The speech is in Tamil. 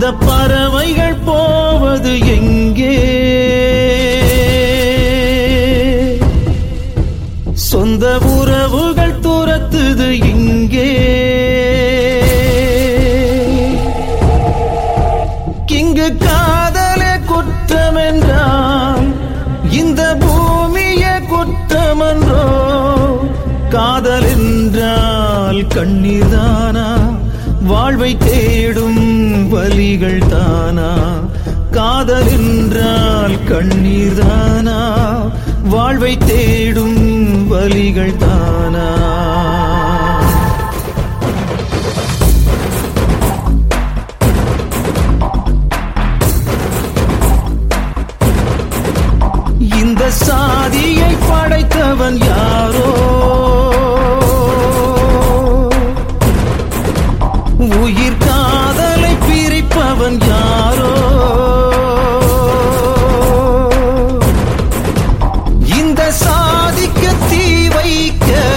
இந்த பறவைகள் போவது எங்கே சொந்த உறவுகள் துரத்துது இங்கே இங்கு காதலே குற்றம் என்றால் இந்த பூமியே குற்றமன்றோ காதல் என்றால் கண்ணீர் தானா வாழ்வை தேடும் வலிகள் தானா காதல் என்றால் கண்ணீர் தானா வாழ்வை தேடும் வலிகள் தானா இந்த சாதியை படைத்தவன் யாரோ உயிர் காதலை பிரிப்பவன் யாரோ இந்த சாதிக்கு தீ வைக்க